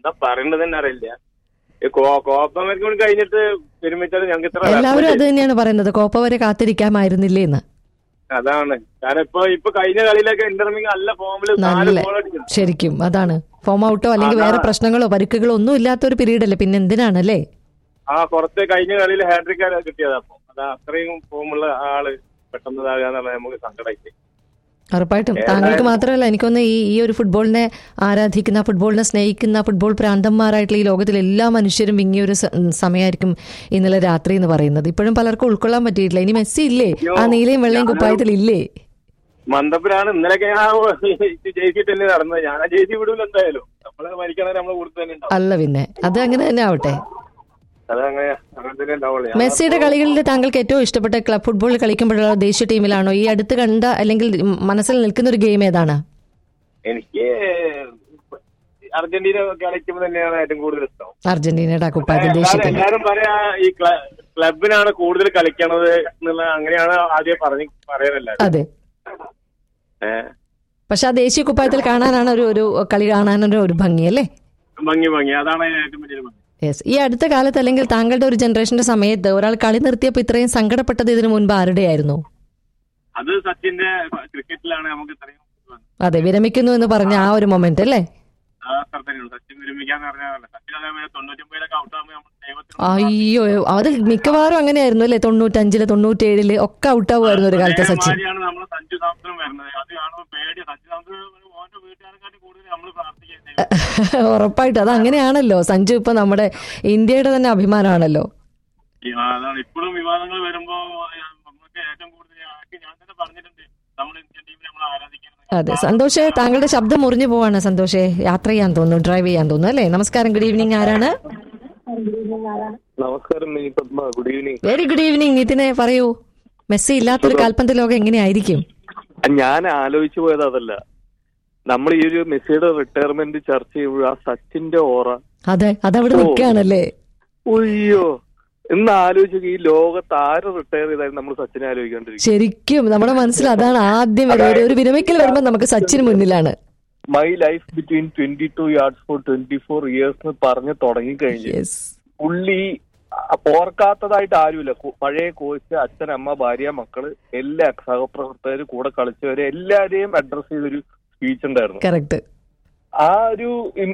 എന്താ പറയേണ്ടത് തന്നെ അറിയില്ല ഈ കോ- കോപ്പ അമേരിക്ക കൂടി കഴിഞ്ഞിട്ട് വിരമിച്ചാൽ ഞങ്ങൾക്ക് ഇത്ര എല്ലാവരും വിഷമം അത് തന്നെയാണ് പറയുന്നത് കോപ്പ വരെ കാത്തിരിക്കാമായിരുന്നില്ലേ എന്ന് അതാണ് കാരണം ഇപ്പൊ ഇപ്പൊ കഴിഞ്ഞ കളിയിലൊക്കെ ഇന്റർമിങ് നല്ല ഫോമിൽ നാല് നല്ല ഗോൾ അടിച്ചു ശരിക്കും അതാണ് ഫോം ഔട്ടോ അല്ലെങ്കിൽ വേറെ പ്രശ്നങ്ങളോ പരിക്കുകളോ ഒന്നും ഇല്ലാത്ത ഒരു പീരീഡ് അല്ലേ പിന്നെ എന്തിനാണല്ലേ ആ പുറത്ത് കഴിഞ്ഞ കളിയിൽ ഹാട്രിക് കിട്ടിയത് അപ്പൊ അത് അത്രയും ഫോമുള്ള ആള് പെട്ടെന്ന് ഇതാകുക എന്നുള്ളത് നമുക്ക് സങ്കടമായി ഉറപ്പായിട്ടും താങ്കൾക്ക് മാത്രമല്ല എനിക്കൊന്ന് ഈ ഈ ഒരു ഫുട്ബോളിനെ ആരാധിക്കുന്ന ഫുട്ബോളിനെ സ്നേഹിക്കുന്ന ഫുട്ബോൾ പ്രാന്തന്മാരായിട്ടുള്ള ഈ ലോകത്തിലെ എല്ലാ മനുഷ്യരും വിങ്ങിയ ഒരു സ- സമയമായിരിക്കും ഇന്നലെ രാത്രി എന്ന് പറയുന്നത് ഇപ്പോഴും പലർക്കും ഉൾക്കൊള്ളാൻ പറ്റിയിട്ടില്ല ഇനി മെസ്സി ഇല്ലേ ആ നീലയും വെള്ളയും കുപ്പായത്തിൽ ഇല്ലേ മന്ദപ്പുരാണ് ഇന്നലെയൊക്കെ ഞാൻ ജയിച്ചിട്ട് തന്നെ നടന്നത് ഞാൻ ആ ജയിച്ച് വിടൂല എന്തായാലും നമ്മള് മരിക്കണേ നമ്മളെ കൂടുതൽ തന്നെ ഉണ്ടാവും അല്ല പിന്നെ അത് അങ്ങനെ തന്നെ ആവട്ടെ അതങ്ങനെ അങ്ങനെ തന്നെ ഉണ്ടാവുള്ളൂ ഞാൻ മെസ്സിയുടെ കളികളിൽ താങ്കൾക്ക് ഏറ്റവും ഇഷ്ടപ്പെട്ട ക്ലബ് ഫുട്ബോൾ കളിക്കുമ്പോഴുള്ള ദേശീയ ടീമിലാണോ ഈ അടുത്ത് കണ്ട അല്ലെങ്കിൽ മനസ്സിൽ നിൽക്കുന്ന ഒരു ഗെയിം ഏതാണ് എനിക്ക് അർജന്റീന കളിക്കുമ്പോ തന്നെയാണ് ഏറ്റവും കൂടുതൽ ഇഷ്ടം അർജന്റീനയുടെ ആ കുപ്പായത്തിൽ ദേശീയ എല്ലാരും ടീം എല്ലാരും പറയാ ഈ ക്ല- ക്ലബിനാണ് കൂടുതൽ കളിക്കണത് എന്നുള്ള അങ്ങനെയാണ് ആദ്യം പറഞ്ഞ് പറയാനല്ല അതെ ഏഹ് പക്ഷെ ആ ദേശീയ കുപ്പായത്തിൽ കാണാനാണ് ഒരു ഒരു കളി കാണാനൊരു ഒരു ഭംഗി അല്ലേ ഭംഗി ഭംഗി അതാണ് അതിന് ഏറ്റവും വലിയ ഭംഗി യെസ് ഈ അടുത്ത കാലത്ത് അല്ലെങ്കിൽ താങ്കളുടെ ഒരു ജനറേഷന്റെ സമയത്ത് ഒരാൾ കളി നിർത്തിയപ്പോൾ ഇത്രയും സങ്കടപ്പെട്ടത് ഇതിനു മുൻപ് ആരുടെയായിരുന്നു അത് സച്ചിന്റെ ക്രിക്കറ്റിലാണ് നമുക്ക് ഇത്രയും അതെ വിരമിക്കുന്നു എന്ന് പറഞ്ഞ ആ ഒരു മൊമെന്റ് അല്ലേ ആ തരത്തിലുള്ളൂ സച്ചിൻ വിരമിക്കാന്ന് പറഞ്ഞാൽ സച്ചിൻ അതേപോലെ തൊണ്ണൂറ്റൊമ്പതിലൊക്കെ ഔട്ടാകുമ്പോൾ നമ്മൾ ദൈവത്തിന് അയ്യോ അത് മിക്കവാറും അങ്ങനെയായിരുന്നു അല്ലേ തൊണ്ണൂറ്റഞ്ചില് തൊണ്ണൂറ്റേഴില് ഒക്കെ ഔട്ടാവുമായിരുന്നു ഒരു കാലത്ത് സച്ചിൻ അതേമാതിരിയാണ് നമ്മൾ സഞ്ജു സാംസണും വരുന്നത് അത് കാണുമ്പോൾ പേടി സഞ്ജു സാംസൺ ഓന്റെ വീട്ടുകാരെക്കാട്ടി കൂടുതൽ നമ്മൾ പ്രാർത്ഥിക്കുന്നത് ഉറപ്പായിട്ടും അത് അങ്ങനെയാണല്ലോ സഞ്ജു ഇപ്പൊ നമ്മുടെ ഇന്ത്യയുടെ തന്നെ അഭിമാനമാണല്ലോ അതാണ് ഇപ്പോഴും വിവാദങ്ങൾ വരുമ്പോ നമുക്ക് ഏറ്റവും കൂടുതൽ ആക്കി ഞാൻ തന്നെ പറഞ്ഞിട്ടുണ്ട് നമ്മൾ ഇന്ത്യൻ ടീമിനെ നമ്മൾ ആരാധിക്കുന്നത് അതെ സന്തോഷേ താങ്കളുടെ ശബ്ദം മുറിഞ്ഞു പോവാണ് സന്തോഷേ യാത്ര ചെയ്യാൻ തോന്നുന്നു ഡ്രൈവ് ചെയ്യാൻ തോന്നുന്നു അല്ലേ നമസ്കാരം ഗുഡ് ഈവനിങ് ആരാണ് നമസ്കാരം Mini Padma good evening very good evening ഇതിനെ പറയൂ മെസ്സി ഇല്ലാത്തൊരു കാൽപന്ത് ലോകം എങ്ങനെയായിരിക്കും ഞാൻ ആലോചിച്ചു പോയത് അതല്ല നമ്മൾ ഈ ഒരു മെസ്സിയുടെ റിട്ടയർമെന്റ് ചർച്ച ചെയ്യുമ്പോൾ ആ സച്ചിന്റെ ഓറ അതെ അതവിടെ നിൽക്കുകയാണല്ലേ ഒയ്യോ എന്ന് ആലോചിച്ചു ഈ ലോകത്ത് ആര് റിട്ടയർ ചെയ്താലും നമ്മൾ സച്ചിനെ ആലോചിക്കാണ്ടിരിക്കും ശരിക്കും നമ്മുടെ മനസ്സിൽ അതാണ് ആദ്യം വരുന്നത് ഒരു- ഒരു വിരമിക്കൽ വരുമ്പോൾ നമുക്ക് സച്ചിന് മുന്നിലാണ് my life between twenty two yards for twenty four years എന്ന് പറഞ്ഞ് തുടങ്ങിക്കഴിഞ്ഞു യെസ് പുള്ളി അ- ഓർക്കാത്തതായിട്ട് ആരുമില്ല കു- പഴയ കോച്ച് അച്ഛൻ അമ്മ ഭാര്യ മക്കള് എല്ലാ സഹപ്രവർത്തകര് കൂടെ കളിച്ചവരെ എല്ലാരെയും അഡ്രസ് ചെയ്തൊരു സ്പീച്ച് ഉണ്ടായിരുന്നു കറക്റ്റ് ആ ഒരു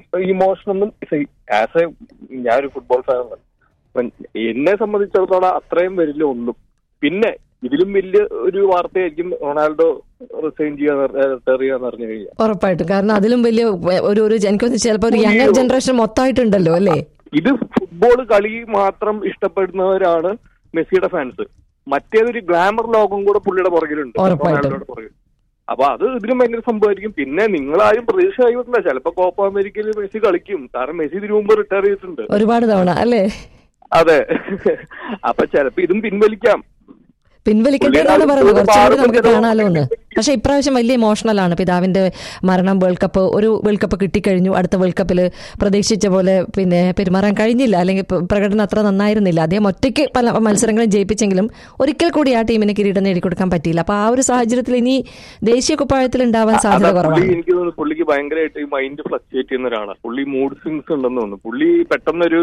ഇമോഷൻ ഒന്നും ആസ് എ ഞാനൊരു ഫുട്ബോൾ ഫാനാണ് അപ്പൊ എന്നെ സംബന്ധിച്ചിടത്തോളം അത്രയും വരില്ല ഒന്നും പിന്നെ ഇതിലും വലിയ ഒരു വാർത്തയായിരിക്കും റൊണാൾഡോ റിസൈൻ ചെയ്യാൻ റിട്ടയർ ചെയ്യാന്ന് പറഞ്ഞു കഴിഞ്ഞാൽ ഉറപ്പായിട്ടും കാരണം അതിലും വലിയ ഒരു ഒരു എനിക്കൊന്ന് ചിലപ്പോൾ ഒരു യങ്ങർ ജനറേഷൻ മൊത്തമായിട്ടുണ്ടല്ലോ അല്ലേ ഇത് ഫുട്ബോൾ കളി മാത്രം ഇഷ്ടപ്പെടുന്നവരാണ് മെസ്സിയുടെ ഫാൻസ് മറ്റേതൊരു ഗ്ലാമർ ലോകം കൂടെ പുള്ളിയുടെ പുറകിലുണ്ട് ഉറപ്പായിട്ടും. റൊണാൾഡോയുടെ പുറകിൽ അപ്പൊ അത് ഇതിലും ഭയങ്കര സംഭവമായിരിക്കും പിന്നെ നിങ്ങളാരും പ്രതീക്ഷ ആയിട്ടില്ല ചിലപ്പോ കോപ്പ അമേരിക്കയിൽ മെസ്സി കളിക്കും കാരണം മെസ്സി ഇതിനു മുമ്പ് റിട്ടയർ ചെയ്തിട്ടുണ്ട് ഒരുപാട് തവണ അല്ലേ അതെ അപ്പൊ ചിലപ്പോ ഇതും പിൻവലിക്കാം പിൻവലിക്കട്ടെ എന്നാണ് പറയുന്നത് കുറച്ചുകൂടി നമുക്ക് കാണാലോ എന്ന് പക്ഷെ ഇപ്രാവശ്യം വലിയ ഇമോഷണൽ ആണ് പിതാവിന്റെ മരണം വേൾഡ് കപ്പ് ഒരു വേൾഡ് കപ്പ് കിട്ടിക്കഴിഞ്ഞു അടുത്ത വേൾഡ് കപ്പിൽ പ്രതീക്ഷിച്ച പോലെ പിന്നെ പെരുമാറാൻ കഴിഞ്ഞില്ല അല്ലെങ്കിൽ പ്ര- പ്രകടനം അത്ര നന്നായിരുന്നില്ല അദ്ദേഹം ഒറ്റയ്ക്ക് പല മത്സരങ്ങളും ജയിപ്പിച്ചെങ്കിലും ഒരിക്കൽ കൂടി ആ ടീമിന് കിരീടം നേടിക്കൊടുക്കാൻ പറ്റിയില്ല അപ്പൊ ആ ഒരു സാഹചര്യത്തിൽ ഇനി ദേശീയ കുപ്പായത്തിൽ ഉണ്ടാവാൻ സാധ്യത അതാ പുള്ളി കുറവാണ് എനിക്ക് തോന്നുന്നു പുള്ളിക്ക് ഭയങ്കരമായിട്ട് ഈ മൈൻഡ് ഫ്ലക്ച്വേറ്റ് ചെയ്യുന്ന ഒരാളാണ് പുള്ളി മൂഡ് സ്വിങ്സ് ഉണ്ടെന്ന് തോന്നുന്നു പുള്ളി പെട്ടെന്നൊരു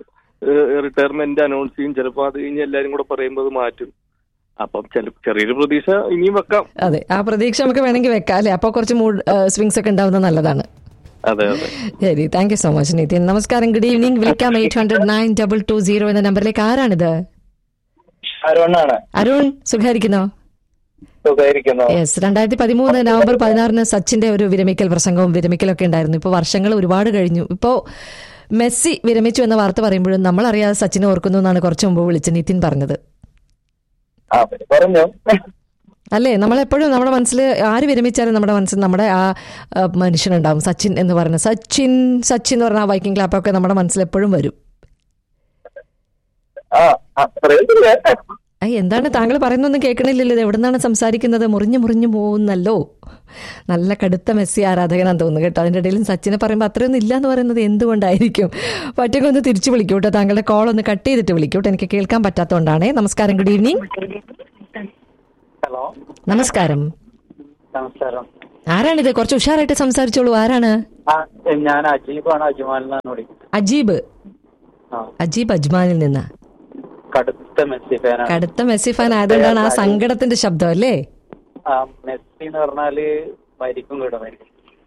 റിട്ടയർമെന്റ് അനൗൺസ് ചെയ്യും ചിലപ്പോ അത് കഴിഞ്ഞ് എല്ലാരും കൂടെ പറയുമ്പോൾ അത് മാറ്റും അപ്പം ചില ചെറിയൊരു പ്രതീക്ഷ ഇനിയും വെക്കാം അതെ ആ പ്രതീക്ഷ നമുക്ക് വേണമെങ്കിൽ വെക്കാം അല്ലെ അപ്പോൾ കുറച്ച് മൂഡ് സ്വിങ്സ് ഒക്കെ ഉണ്ടാവുന്നത് നല്ലതാണ് അതെ അതെ ശരി thank you so much Nithin നമസ്കാരം ഗുഡ് ഈവനിങ് വിളിക്കാം eight hundred nine double two zero എന്ന നമ്പറിലേക്ക് ആരാണിത് അരുണാണ് അരുൺ സുഖായിരിക്കുന്നോ സുഖമായിരിക്കുന്നു യെസ് രണ്ടായിരത്തി പതിമൂന്ന് നവംബർ പതിനാറിന് സച്ചിന്റെ ഒരു വിരമിക്കൽ പ്രസംഗവും വിരമിക്കലൊക്കെ ഉണ്ടായിരുന്നു ഇപ്പോൾ വർഷങ്ങൾ ഒരുപാട് കഴിഞ്ഞു ഇപ്പോൾ മെസ്സി വിരമിച്ചു എന്ന വാർത്ത പറയുമ്പോഴും നമ്മൾ അറിയാതെ സച്ചിനെ ഓർക്കുന്നു എന്നാണ് കുറച്ച് മുമ്പ് വിളിച്ച് നിതിൻ പറഞ്ഞത് ആ പിന്നെ പറഞ്ഞു അല്ലേ നമ്മളെപ്പോഴും നമ്മുടെ മനസ്സിൽ ആര് വിരമിച്ചാലും നമ്മുടെ മനസ്സിൽ നമ്മുടെ ആ ആ, മനുഷ്യനുണ്ടാവും സച്ചിൻ എന്ന് പറയുന്ന സച്ചിൻ സച്ചിൻ എന്ന് പറഞ്ഞ ആ വൈക്കിംഗ് ക്ലാപ്പൊക്കെ നമ്മുടെ മനസ്സിൽ എപ്പോഴും വരും ആ അത്രയും ഐ എന്താണ് താങ്കൾ പറയുന്നൊന്നും കേൾക്കണില്ലല്ലോ ഇത് എവിടുന്നാണ് സംസാരിക്കുന്നത് മുറിഞ്ഞു മുറിഞ്ഞു പോകുന്നല്ലോ നല്ല കടുത്ത മെസ്സി ആരാധകനാന്ന് തോന്നുന്നു കേട്ടോ അതിൻ്റെ ഇടയിലും സച്ചിനെ പറയുമ്പോൾ അത്രയൊന്നും ഇല്ല എന്ന് പറയുന്നത് എന്തുകൊണ്ടായിരിക്കും പറ്റുമെങ്കിൽ ഒന്ന് തിരിച്ചു വിളിക്കൂ കേട്ടോ താങ്കളുടെ കോൾ ഒന്ന് കട്ട് ചെയ്തിട്ട് വിളിക്കൂ കേട്ടോ എനിക്ക് കേൾക്കാൻ പറ്റാത്തതുകൊണ്ടാണേ നമസ്കാരം ഗുഡ് ഈവനിങ് ഹലോ നമസ്കാരം നമസ്കാരം ആരാണിത് കുറച്ച് ഉഷാറായിട്ട് സംസാരിച്ചോളൂ ആരാണ് ആ ഞാൻ അജീബാണ് അജ്മാലിൽ നിന്നാണ് വിളിക്കുന്നത് അജീബ് ആ അജീബ് അജ്മാനിൽ നിന്ന് കടുത്ത മെസ്സി ഫാനാണ് കടുത്ത മെസ്സി ഫാൻ ആയതുകൊണ്ടാണ് ആ സങ്കടത്തിന്റെ ശബ്ദം അല്ലേ ആ മെസ്സി എന്ന് പറഞ്ഞാല് മരിക്കും കേട്ടോ മരിക്കും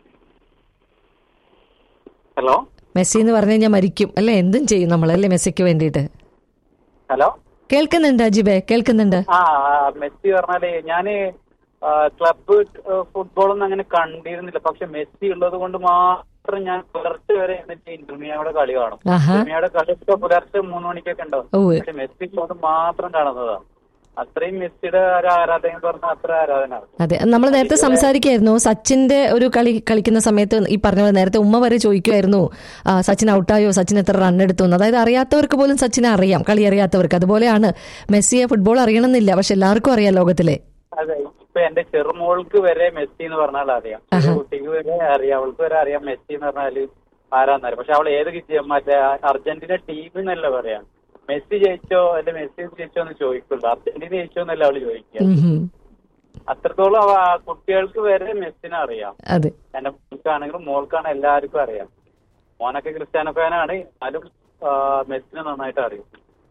ഹലോ മെസ്സി എന്ന് പറഞ്ഞു കഴിഞ്ഞാൽ മരിക്കും അല്ലേ എന്തും ചെയ്യും നമ്മൾ അല്ലേ മെസ്സിക്ക് വേണ്ടിയിട്ട് ഹലോ കേൾക്കുന്നുണ്ട് അജീബേ കേൾക്കുന്നുണ്ട് ആ ആ, മെസ്സി പറഞ്ഞാല് ഞാന് ആ, ക്ലബ്ബ് ഫുട്ബോളൊന്നും അങ്ങനെ കണ്ടിരുന്നില്ല പക്ഷെ മെസ്സി ഉള്ളത് കൊണ്ട് മാത്രം ഞാൻ പുലർച്ചെ വരെ എന്നിട്ട് ഇന്റർമിയയുടെ കളി കാണും ആഹാ ഇന്റർമിയയുടെ കളിയൊക്കെ പുലർച്ചെ മൂന്ന് മണിക്കൊക്കെ ഉണ്ടാവും ഉവ്വ്. പക്ഷെ മെസ്സി കൊണ്ട് മാത്രം കാണുന്നതാ അത്രയും മെസ്സിയുടെ ഒരു ആരാധകൻ പറഞ്ഞ അത്ര ആരാധനാണ് അതെ നമ്മൾ നേരത്തെ സംസാരിക്കായിരുന്നു സച്ചിന്റെ ഒരു കളി കളിക്കുന്ന സമയത്ത് ഈ പറഞ്ഞ പോലെ നേരത്തെ ഉമ്മ വരെ ചോദിക്കുമായിരുന്നു ആ, സച്ചിൻ ഔട്ടായോ സച്ചിൻ എത്ര റൺ എടുത്തു എന്ന് അതായത് അറിയാത്തവർക്ക് പോലും സച്ചിനെ അറിയാം കളി അറിയാത്തവർക്ക് അതുപോലെയാണ് മെസ്സിയെ ഫുട്ബോൾ അറിയണമെന്നില്ല പക്ഷെ എല്ലാവർക്കും അറിയാം ലോകത്തിലെ അതെ ഇപ്പൊ എന്റെ ചെറുമോൾക്ക് വരെ മെസ്സി എന്ന് പറഞ്ഞാൽ അറിയാം ചെറിയ കുട്ടിക്ക് വരെ അറിയാം അവൾക്ക് വരെ അറിയാം മെസ്സി എന്ന് പറഞ്ഞാല് ആരാന്നറിയാം പക്ഷെ അവൾ ഏത് കിട്ടിയ മറ്റേ അർജന്റീന ടീം എന്നല്ല പറയാം മെസ്സി ജയിച്ചോ അല്ലെ മെസ്സി ജയിച്ചോ എന്ന് ചോദിക്കുള്ളൂ അർജന്റീന ജയിച്ചോ എന്നല്ല അവള് ചോദിക്കുക ഉം ഹും. അത്രത്തോളം അവ ആ കുട്ടികൾക്ക് വരെ മെസ്സിനെ അറിയാം അതെ എന്റെ മോൾക്കാണെങ്കിലും മോൾക്കാണ് എല്ലാവർക്കും അറിയാം മോനൊക്കെ ക്രിസ്ത്യാനോ ഫാനാണ് എന്നാലും ആ, മെസ്സിനെ നന്നായിട്ട് അറിയും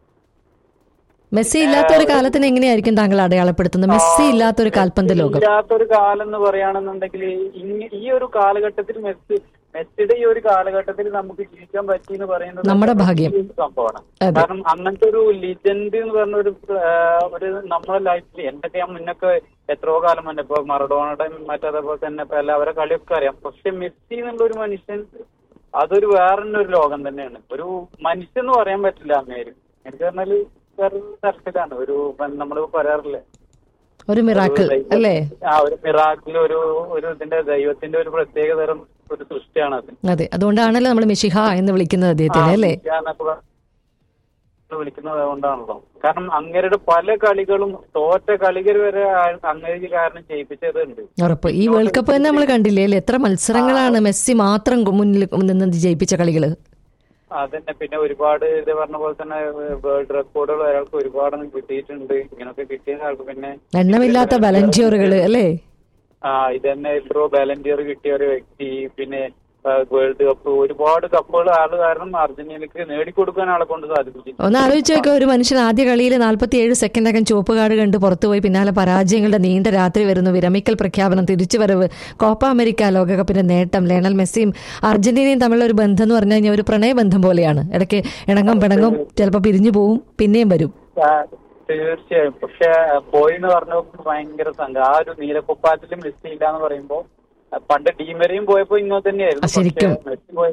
മെസ്സി ഇല്ലാത്ത ഒരു കാലത്തിന് എങ്ങനെയായിരിക്കും താങ്കൾ അടയാളപ്പെടുത്തുന്നത് മെസ്സി ഇല്ലാത്ത ഒരു കാൽപന്ത് ലോകം ഇല്ലാത്തൊരു കാലം എന്ന് പറയുകയാണെന്നുണ്ടെങ്കിൽ ഇങ്ങ- ഈ ഒരു കാലഘട്ടത്തിൽ മെസ്സി മെസ്സിയുടെ ഈ ഒരു കാലഘട്ടത്തിൽ നമുക്ക് ജീവിക്കാൻ പറ്റി എന്ന് പറയുന്നത് നമ്മുടെ ഭാഗ്യം. വലിയൊരു സംഭവമാണ് അതെ. കാരണം അങ്ങനത്തെ ഒരു ലിജൻഡ് എന്ന് പറഞ്ഞ ഒരു ആ, ഒരു നമ്മുടെ ലൈഫിൽ എന്തൊക്കെ ഞാൻ മുന്നൊക്കെ എത്രയോ കാലം മുന്നേ ഇപ്പൊ മറഡോണയുടെ മറ്റേതേപോലെ തന്നെ ഇപ്പൊ എല്ലാവരുടെ കളിയൊക്കെ അറിയാം പക്ഷെ മെസ്സി എന്നുള്ള ഒരു മനുഷ്യൻ അതൊരു വേറെ ഒരു ലോകം തന്നെയാണ് ഒരു മനുഷ്യൻ എന്ന് പറയാൻ പറ്റില്ല അങ്ങേര് എനിക്ക് പറഞ്ഞാല് വേറെ തരത്തിലാണ് ഒരു നമ്മൾ പറയാറില്ലേ ഒരു മിറാക്കിൾ അല്ലേ ആ ഒരു മിറാക്കിൽ ഒരു ഒരു ഇതിന്റെ ദൈവത്തിന്റെ ഒരു പ്രത്യേക തരം ഒരു സൃഷ്ടിയാണ് അത് അതെ അതുകൊണ്ടാണല്ലോ നമ്മൾ മിഷിഹ എന്ന് വിളിക്കുന്നത് അദ്ദേഹത്തിനെ അല്ലേ ആ, എന്നൊക്കെ പറ- വിളിക്കുന്നത് അതുകൊണ്ടാണല്ലോ കാരണം അങ്ങേരുടെ പല കളികളും തോറ്റ കളികൾ വരെ ആ- അങ്ങേര് കാരണം ജയിപ്പിച്ചതുണ്ട് ഉറപ്പ് ഈ വേൾഡ് കപ്പ് തന്നെ നമ്മൾ കണ്ടില്ലേ അല്ലേ എത്ര മത്സരങ്ങളാണ് മെസ്സി മാത്രം മുന്നിൽ നിന്ന് ജയിപ്പിച്ച കളികള് അതന്നെ പിന്നെ ഒരുപാട് ഇത് പറഞ്ഞ പോലെ തന്നെ വേൾഡ് റെക്കോർഡുകൾ ഒരാൾക്ക് ഒരുപാട് കിട്ടിയിട്ടുണ്ട് ഇങ്ങനൊക്കെ കിട്ടിയ ആൾക്ക് പിന്നെ എണ്ണമില്ലാത്ത ബലഞ്ചിയോറുകള് അല്ലേ ആ ഇതന്നെ എത്രയോ ബാലന്റിയർ കിട്ടിയ ഒരു വ്യക്തി പിന്നെ വേൾഡ് കപ്പ് ഒരുപാട് കപ്പുകൾ ആള് കാരണം അർജന്റീനക്ക് നേടിക്കൊടുക്കാൻ ആളെ കൊണ്ട് സാധിച്ചു ഒന്ന് ആലോചിച്ച് നോക്കുക ഒരു മനുഷ്യൻ ആദ്യ കളിയിൽ നാൽപ്പത്തി ഏഴ് സെക്കൻഡകം ചുവപ്പ് കാർഡ് കണ്ട് പുറത്തുപോയി പിന്നാലെ പരാജയങ്ങളുടെ നീണ്ട രാത്രി വരുന്നു വിരമിക്കൽ പ്രഖ്യാപനം തിരിച്ചുവരവ് കോപ്പ അമേരിക്ക ലോകകപ്പിന്റെ നേട്ടം ലയണൽ മെസ്സിയും അർജന്റീനയും തമ്മിലുള്ള ഒരു ബന്ധം എന്ന് പറഞ്ഞു കഴിഞ്ഞാൽ ഒരു പ്രണയബന്ധം പോലെയാണ് ഇടയ്ക്ക് ഇണങ്ങും പിണങ്ങും ചിലപ്പോൾ പിരിഞ്ഞു പോവും പിന്നെയും വരും ആ, തീർച്ചയായും പക്ഷെ പോയി എന്ന് പറഞ്ഞ ഭയങ്കര സംഘം ആ ഒരു നീലക്കുപ്പാറ്റിലും മെസ്സി ഇല്ല എന്ന് പറയുമ്പോ ആ, പണ്ട് ഡീമരയും പോയപ്പോ ഇങ്ങനെ തന്നെയായിരുന്നു ആ, ശരിക്കും. പക്ഷേ മെസ്സി പോയി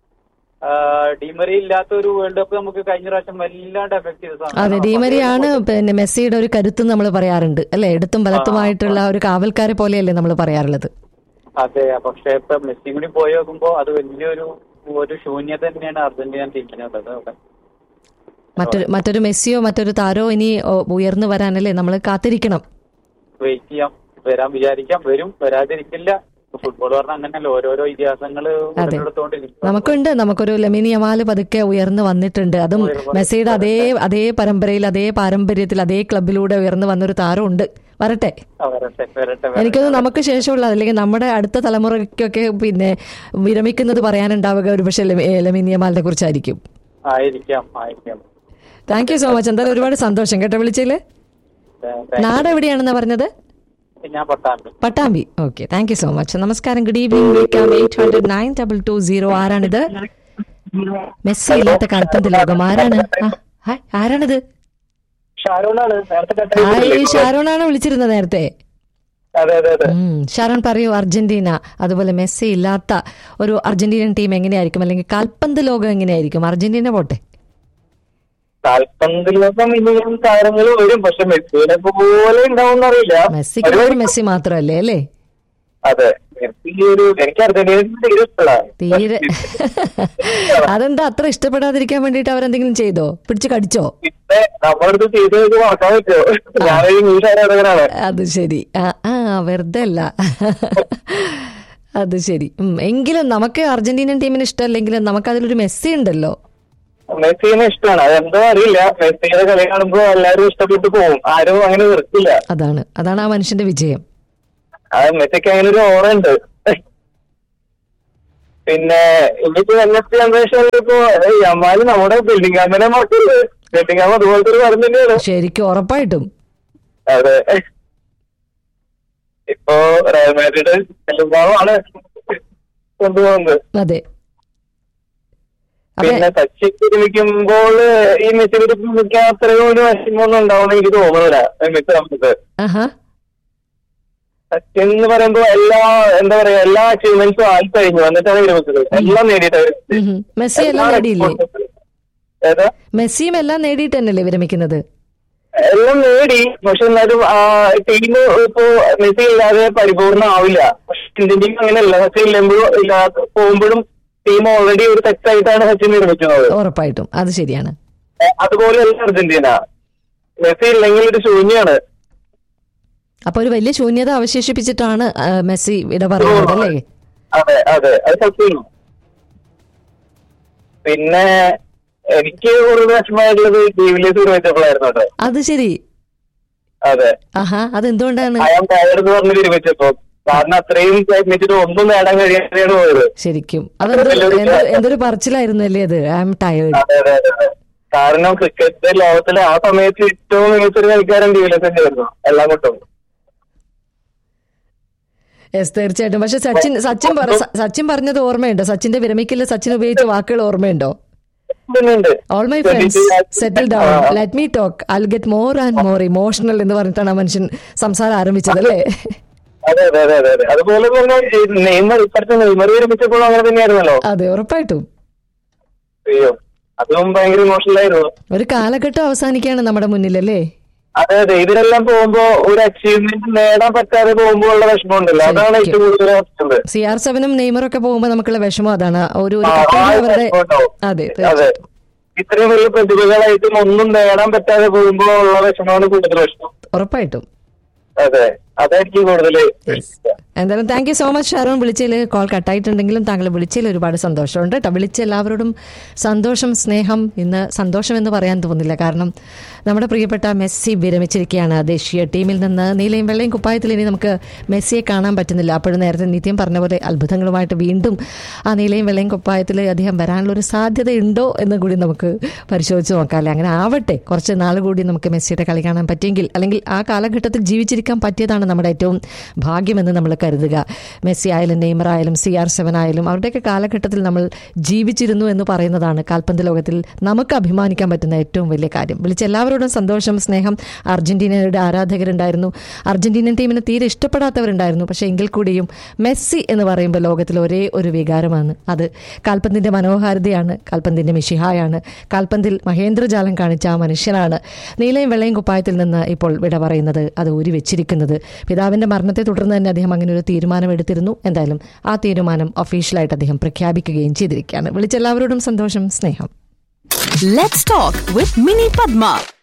ഡീമറി ഇല്ലാത്ത ഒരു വേൾഡ് കപ്പ് നമുക്ക് കഴിഞ്ഞ പ്രാവശ്യം വല്ലാണ്ട് എഫക്ട് ചെയ്ത അതെ സാധനമാണ്. ഡീമരിയാണ് പിന്നെ മെസ്സിയുടെ ഒരു കരുത്ത് നമ്മൾ പറയാറുണ്ട് അല്ലെ എടുത്തും വലത്തുമായിട്ടുള്ള ഒരു കാവൽക്കാരെ പോലെയല്ലേ നമ്മൾ പറയാറുള്ളത് അതെ പക്ഷെ ഇപ്പൊ മെസ്സി കൂടി പോയി നോക്കുമ്പോ അത് വലിയൊരു ഒരു ശൂന്യത തന്നെയാണ് അർജന്റീന ടീമിനുള്ളത് അവിടെ മറ്റൊരു മറ്റൊരു മെസ്സിയോ മറ്റൊരു താരോ ഇനി ഓ, ഉയർന്നു വരാനല്ലേ നമ്മൾ കാത്തിരിക്കണം വെയിറ്റ് ചെയ്യാം വരാൻ വിചാരിക്കാം വരും വരാതിരിക്കില്ല ഫുട്ബോൾ പറഞ്ഞാൽ അങ്ങനെയല്ല ഓരോരോ ഇതിഹാസങ്ങള് അതെ. ഉടലെടുത്തോണ്ടിരിക്കും നമുക്കുണ്ട് നമുക്കൊരു ലെമിനി യമാല് പതുക്കെ ഉയർന്നു വന്നിട്ടുണ്ട് അതും മെസ്സിയുടെ അതേ അതേ പരമ്പരയിൽ അതേ പാരമ്പര്യത്തിൽ അതേ ക്ലബിലൂടെ ഉയർന്നു വന്നൊരു താരമുണ്ട് വരട്ടെ ആ, വരട്ടെ വരട്ടെ വരട്ടെ. എനിക്കൊന്ന് നമുക്ക് ശേഷമുള്ള അല്ലെങ്കിൽ നമ്മുടെ അടുത്ത തലമുറയ്ക്കൊക്കെ പിന്നെ വിരമിക്കുന്നത് പറയാനുണ്ടാവുക ഒരുപക്ഷെ ലെമിനി യമാലിനെ കുറിച്ചായിരിക്കും ആയിരിക്കാം ആയിരിക്കാം താങ്ക് യു സോ മച്ച് എന്തായാലും ഒരുപാട് സന്തോഷം കേട്ടോ വിളിച്ചതില് ഏ, നാട് എവിടെയാണെന്നാ പറഞ്ഞത് ഞാൻ Pattambi Pattambi okay thank you so much നമസ്കാരം ഗുഡ് ഈവനിങ് വിളിക്കാം eight hundred nine double two zero ആരാണിത് മെസ്സി ഇല്ലാത്ത കാൽപ്പന്ത് ലോകം ആരാണ് ആ, ഹായ്, ആരാണിത് ഷാരോണാണ് നേരത്തെ ഹായ് ഷാരോണാണ് വിളിച്ചിരുന്നത് നേരത്തെ അതെ അതെ അതെ ഉം, ഷാരോൺ പറയൂ അർജന്റീന അതുപോലെ മെസ്സി ഇല്ലാത്ത ഒരു അർജന്റീനൻ ടീം എങ്ങനെയായിരിക്കും അല്ലെങ്കിൽ കാൽപന്ത് ലോകം എങ്ങനെയായിരിക്കും അർജന്റീന പോട്ടെ കാൽപന്തിലൊക്കെ ഇനിയും താരങ്ങൾ വരും പക്ഷെ മെസ്സിനെ പോലെ ഉണ്ടാവും അറിയില്ല മെസ്സിക്ക് വെറും മെസ്സി മാത്രമല്ലേ അല്ലേ അതെ മെസ്സി ഒരു എനിക്ക് അർജന്റീന തീരെ ഇഷ്ടമാണ് തീരെ അതെന്താ അത്ര ഇഷ്ടപ്പെടാതിരിക്കാൻ വേണ്ടിയിട്ട് അവരെന്തെങ്കിലും ചെയ്തോ പിടിച്ച് കടിച്ചോ പിന്നെ നമ്മളടുത്ത് ചെയ്ത് ചെയ്ത് മറക്കാൻ പറ്റുമോ ഞാനൊരു ഇംഗ്ലീഷ് ആരാധകനാണ് അത് ശരി ആ ആ വെറുതെ അല്ല അത് ശരി ഉം, എങ്കിലും നമുക്ക് അർജന്റീനൻ ടീമിന് ഇഷ്ടമല്ലെങ്കിലും നമുക്ക് അതിലൊരു മെസ്സി ഉണ്ടല്ലോ മെസ്സിനെ ഇഷ്ടമാണ് അതെന്തോ അറിയില്ല മെസ്സിയുടെ കളി കാണുമ്പോ എല്ലാരും ഇഷ്ടപ്പെട്ടു പോകും ആരും അങ്ങനെ വെറുക്കില്ല അതാണ് അതാണ് ആ മനുഷ്യന്റെ വിജയം ആ മെസ്സിക്ക് അങ്ങനെ ഒരു ഓറ ഉണ്ട് പിന്നെ ഇനിയിപ്പോ നെക്സ്റ്റ് ജനറേഷനിൽ ഇപ്പോ അമ്മാര് നമ്മുടെ ബിൽഡിംഗ് കമ്പനെ മറക്കരുത് ബിൽഡിംഗ് കമ്പ അതുപോലത്തെ ഒരു കാര്യം തന്നെയാണ് ശരിക്കും ഉറപ്പായിട്ടും അതെ ഇപ്പോ റയൽ മാഡ്രിഡ് എല്ലാമാണ് കൊണ്ടുപോകുന്നത് അതെ അപ്പൊ പിന്നെ സച്ചിൻ വിരമിക്കുമ്പോൾ ഈ മെസ്സി വിരമിക്കാൻ അത്രയും ഒരു വിഷമമൊന്നും ഉണ്ടാവുമെന്ന് എനിക്ക് തോന്നുന്നില്ല മെസ്സി നമുക്ക് ആഹാ സച്ചിൻ എന്ന് പറയുമ്പോ എല്ലാ എന്താ പറയാ എല്ലാ അച്ചീവ്മെന്റ്സും ആയി കഴിഞ്ഞു എന്നിട്ടാണ് വിരമിച്ചത് എല്ലാം നേടിയിട്ട് ഉം ഹും. മെസ്സി എല്ലാം നേടിയില്ലേ ഏതാ മെസ്സിയും എല്ലാം നേടിയിട്ട് തന്നെയല്ലേ വിരമിക്കുന്നത് എല്ലാം നേടി പക്ഷെ എന്നാലും ടീം ഇപ്പോ മെസ്സി ഇല്ലാതെ പരിപൂർണ്ണ ആവില്ല പക്ഷെ ഇന്ത്യൻ ടീം അങ്ങനെയല്ല സച്ചിൻ ഇല്ലെമ്പോഴും ഇല്ലാതെ പോകുമ്പോഴും ടീം ഓൾറെഡി ഒരു തെറ്റായിട്ടാണ് സച്ചിൻ നിർമ്മിക്കുന്നത് ഉറപ്പായിട്ടും അത് ശരിയാണ് അതുപോലെയല്ല അർജന്റീന മെസ്സി ഇല്ലെങ്കിൽ ഒരു ശൂന്യാണ് അപ്പൊ ഒരു വലിയ ശൂന്യത അവശേഷിപ്പിച്ചിട്ടാണ് ആ, മെസ്സി ഇട പറയുന്നത് അല്ലേ അതെ അതെ അത് സത്യം പിന്നെ എനിക്ക് കൂടുതൽ വിഷമമായിട്ടുള്ളത് ജീവിലേക്ക് വിരമിച്ചപ്പോഴായിരുന്നു കേട്ടോ അത് ശരി അതെ ആഹാ അതെന്തുകൊണ്ടാണ് അയാൾ ടയർഡ് എന്ന് പറഞ്ഞ് വിരമിച്ചപ്പോ കാരണം അത്രയും പ്രയത്നിച്ചിട്ട് ഒന്നും നേടാൻ കഴിയാതെയാണ് പോയത് ശരിക്കും അതെന്ത് എന്ത് എന്തൊരു പറച്ചിലായിരുന്നു അല്ലേ അത് ഐ എം ടയേർഡ് അതെ അതെ അതെ അതെ. കാരണം ക്രിക്കറ്റ് ലോകത്തിലെ ആ സമയത്ത് ഏറ്റവും മികച്ചൊരു കളിക്കാരൻ ഡിവിലിയസ് തന്നെയായിരുന്നു എല്ലാം കൊണ്ടും യെസ് തീർച്ചയായിട്ടും പക്ഷെ സച്ചിൻ സച്ചിൻ പറ- സ- സച്ചിൻ പറഞ്ഞത് ഓർമ്മയുണ്ടോ സച്ചിന്റെ വിരമിക്കല് സച്ചിൻ ഉപയോഗിച്ച വാക്കുകൾ ഓർമ്മയുണ്ടോ പിന്നുണ്ട് all my friends settle down let me talk I get more and more emotional എന്ന് പറഞ്ഞിട്ടാണ് ആ മനുഷ്യൻ സംസാരം ആരംഭിച്ചത് അല്ലേ അതെ അതെ അതെ അതെ അതെ അതുപോലെ തന്നെ ഈ നെയ്മർ ഇപ്പഴത്തെ നെയ്മർ വിരമിച്ചപ്പോഴും അങ്ങനെ തന്നെയായിരുന്നല്ലോ അതെ ഉറപ്പായിട്ടും അയ്യോ അതും ഭയങ്കര ഇമോഷണൽ ആയിരുന്നു ഒരു കാലഘട്ടം അവസാനിക്കുകയാണ് നമ്മുടെ മുന്നിൽ അല്ലേ അതെ അതെ ഇവരെല്ലാം പോകുമ്പോ ഒരു അച്ചീവ്മെന്റ് നേടാൻ പറ്റാതെ പോകുമ്പോ ഉള്ള വിഷമം ഉണ്ടല്ലോ അതാണ് ഏറ്റവും കൂടുതൽ ഓർക്കുന്നത് സി ആർ സെവനും നെയ്മറും ഒക്കെ പോകുമ്പോൾ നമുക്കുള്ള വിഷമം അതാണ് ഒരു ഒരു ആ, കപ്പലിൽ ആ അവരുടെ വിഷമം ഉണ്ടാവും. അതെ അതെ തീർച്ചയായും. ഇത്രയും വലിയ പ്രതിഭകളായിട്ടും ഒന്നും നേടാൻ പറ്റാതെ പോകുമ്പോ ഉള്ള വിഷമമാണ് കൂടുതൽ വിഷമം ഉറപ്പായിട്ടും അതെ അതായിരിക്കും കൂടുതല് എന്തായാലും thank you so much Sharon വിളിച്ചതിൽ കോൾ കട്ടായിട്ടുണ്ടെങ്കിലും താങ്കൾ വിളിച്ചതിൽ ഒരുപാട് സന്തോഷമുണ്ട് കേട്ടോ വിളിച്ച എല്ലാവരോടും സന്തോഷം സ്നേഹം ഇന്ന് സന്തോഷം എന്ന് പറയാൻ തോന്നുന്നില്ല കാരണം നമ്മുടെ പ്രിയപ്പെട്ട മെസ്സി വിരമിച്ചിരിക്കുകയാണ് ദേശീയ ടീമിൽ നിന്ന് നീലയും വെള്ളയും കുപ്പായത്തിൽ ഇനി നമുക്ക് മെസ്സിയെ കാണാൻ പറ്റുന്നില്ല അപ്പോഴും നേരത്തെ നിത്യം പറഞ്ഞ പോലെ അത്ഭുതങ്ങളുമായിട്ട് വീണ്ടും ആ നീലയും വെള്ളയും കുപ്പായത്തിൽ അദ്ദേഹം വരാനുള്ള ഒരു സാധ്യതയുണ്ടോ എന്ന് കൂടി നമുക്ക് പരിശോധിച്ച് നോക്കാം അല്ലേ അങ്ങനെ ആവട്ടെ കുറച്ച് നാൾ കൂടി നമുക്ക് മെസ്സിയുടെ കളി കാണാൻ പറ്റിയെങ്കിൽ അല്ലെങ്കിൽ ആ കാലഘട്ടത്തിൽ ജീവിച്ചിരിക്കാൻ പറ്റിയതാണ് നമ്മുടെ ഏറ്റവും ഭാഗ്യമെന്ന് നമ്മൾ കരുതുക മെസ്സി ആയാലും നെയ്മർ ആയാലും സി ആർ സെവൻ ആയാലും അവരുടെയൊക്കെ കാലഘട്ടത്തിൽ നമ്മൾ ജീവിച്ചിരുന്നു എന്ന് പറയുന്നതാണ് കാൽപന്ത് ലോകത്തിൽ നമുക്ക് അഭിമാനിക്കാൻ പറ്റുന്ന ഏറ്റവും വലിയ കാര്യം വിളിച്ച എല്ലാവരോടും സന്തോഷം സ്നേഹം അർജന്റീനയുടെ ആരാധകരുണ്ടായിരുന്നു അർജന്റീനൻ ടീമിനെ തീരെ ഇഷ്ടപ്പെടാത്തവരുണ്ടായിരുന്നു പക്ഷേ എങ്കിൽ കൂടിയും മെസ്സി എന്ന് പറയുമ്പോൾ ലോകത്തിൽ ഒരേ ഒരു വികാരമാണ് അത് കാൽപന്തിന്റെ മനോഹാരിതയാണ് കാൽപന്തിന്റെ മിഷിഹായാണ് കാൽപന്തിൽ മഹേന്ദ്രജാലം കാണിച്ച ആ മനുഷ്യനാണ് നീലയും വെള്ളയും കുപ്പായത്തിൽ നിന്ന് ഇപ്പോൾ വിട പറയുന്നത് അത് ഊരി വെച്ചിരിക്കുന്നത് പിതാവിന്റെ മരണത്തെ തുടർന്ന് തന്നെ അദ്ദേഹം അങ്ങനെ ഒരു തീരുമാനം എടുത്തിരുന്നു എന്തായാലും ആ തീരുമാനം ഒഫീഷ്യലായിട്ട് അദ്ദേഹം പ്രഖ്യാപിക്കുകയും ചെയ്തിരിക്കുകയാണ് വിളിച്ചെല്ലാവരോടും സന്തോഷം സ്നേഹം Let's talk with Mini Padma.